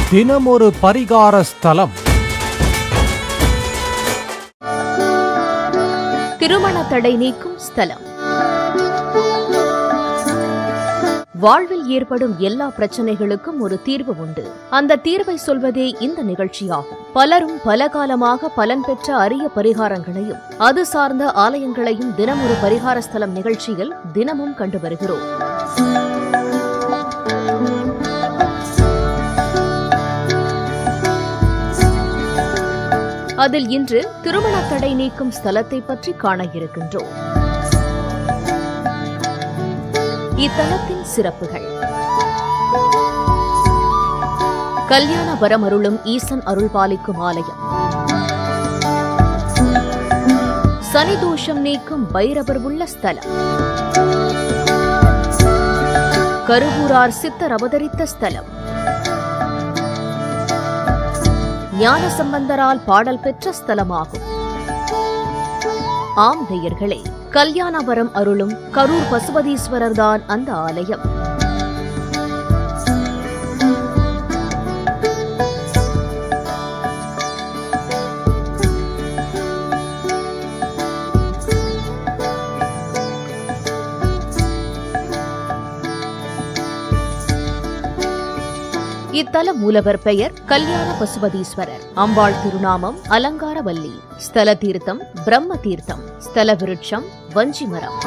தினமொரு பரிகார ஸ்தலம் திருமண தடை நீக்கும் ஸ்தலம் வாழ்வில் ஏற்படும் எல்லா பிரச்சனைகளுக்கும் ஒரு தீர்வு உண்டு அந்த தீர்வை சொல்வதே இந்த நிகழ்ச்சியாகும் பலரும் பல காலமாக பலன் பெற்ற அரிய பரிகாரங்களையும் அது சார்ந்த ஆலயங்களையும் தினம் ஒரு பரிகார ஸ்தலம் நிகழ்ச்சியில் தினமும் கண்டு வருகிறோம் அதில் இன்று திருமண தடை நீக்கும் ஸ்தலத்தை பற்றி காண இருக்கின்றோம் இத்தலத்தின் சிறப்புகள் கல்யாண வரமருளும் ஈசன் அருள் பாலிக்கும் ஆலயம் சனி தோஷம் நீக்கும் பைரவர் உள்ள ஸ்தலம் கருவூரார் சித்தர் அவதரித்த ஸ்தலம் ஞான சம்பந்தரால் பாடல் பெற்ற ஸ்தலமாகும் ஆம் நேயர்களே கல்யாணவரம் அருளும் கரூர் பசுபதீஸ்வரர் தான் அந்த ஆலயம் இத்தல மூலவர் பெயர் கல்யாண பசுபதீஸ்வரர் அம்பாள் திருநாமம் அலங்காரவல்லி ஸ்தல தீர்த்தம் பிரம்ம தீர்த்தம் ஸ்தல விருட்சம் வஞ்சி மரம்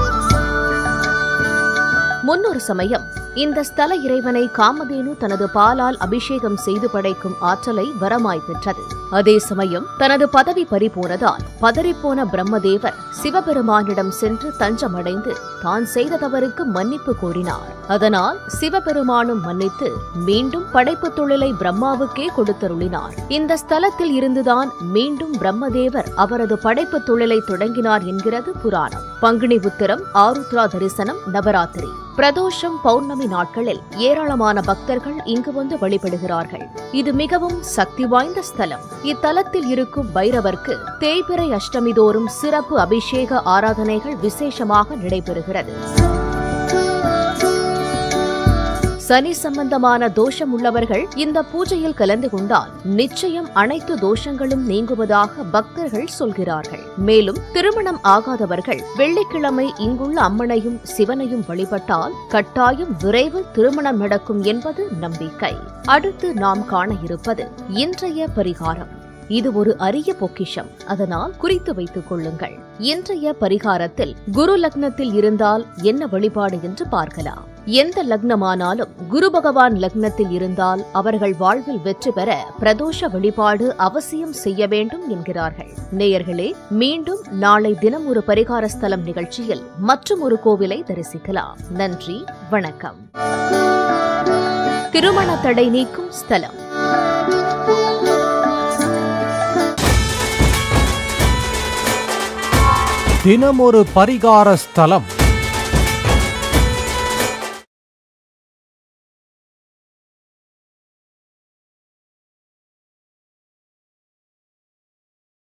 முன்னொரு சமயம் இந்த ஸ்தல இறைவனை காமதேனு தனது பாலால் அபிஷேகம் செய்து படைக்கும் ஆற்றலை வரமாய் பெற்றது அதே சமயம் தனது பதவி பறிபோனதால் பதறிப்போன பிரம்மதேவர் சிவபெருமானிடம் சென்று தஞ்சமடைந்து தான் செய்த தவறுக்கு மன்னிப்பு கோரினார் அதனால் சிவபெருமானும் மன்னித்து மீண்டும் படைப்பு தொழிலை பிரம்மாவுக்கே கொடுத்தருளினார் இந்த ஸ்தலத்தில் இருந்துதான் மீண்டும் பிரம்மதேவர் அவரது படைப்பு தொழிலை தொடங்கினார் என்கிறது புராணம் பங்குனி உத்திரம் ஆருத்ரா தரிசனம் நவராத்திரி பிரதோஷம் பௌர்ணமி நாட்களில் ஏராளமான பக்தர்கள் இங்கு வந்து வழிபடுகிறார்கள் இது மிகவும் சக்தி வாய்ந்த ஸ்தலம் இத்தலத்தில் இருக்கும் பைரவர்க்கு தேய்பிறை அஷ்டமி தோறும் சிறப்பு அபிஷேக ஆராதனைகள் விசேஷமாக நடைபெறுகிறது சனி சம்பந்தமான தோஷம் உள்ளவர்கள் இந்த பூஜையில் கலந்து கொண்டால் நிச்சயம் அனைத்து தோஷங்களும் நீங்குவதாக பக்தர்கள் சொல்கிறார்கள் மேலும் திருமணம் ஆகாதவர்கள் வெள்ளிக்கிழமை இங்குள்ள அம்மனையும் சிவனையும் வழிபட்டால் கட்டாயம் விரைவில் திருமணம் நடக்கும் என்பது நம்பிக்கை அடுத்து நாம் காண இருப்பது இன்றைய பரிகாரம் இது ஒரு அரிய பொக்கிஷம் அதனால் குறித்து வைத்துக் கொள்ளுங்கள் இன்றைய பரிகாரத்தில் குரு லக்னத்தில் இருந்தால் என்ன வழிபாடு என்று பார்க்கலாம் எந்த லக்னமானாலும் குரு பகவான் லக்னத்தில் இருந்தால் அவர்கள் வாழ்வில் வெற்றி பெற பிரதோஷ வழிபாடு அவசியம் செய்ய வேண்டும் என்கிறார்கள் நேயர்களே மீண்டும் நாளை தினம் ஒரு பரிகார ஸ்தலம் நிகழ்ச்சியில் மற்றும் ஒரு கோவிலை தரிசிக்கலாம் நன்றி வணக்கம் திருமண தடை நீக்கும் ஸ்தலம் தினமொரு பரிகார ஸ்தலம்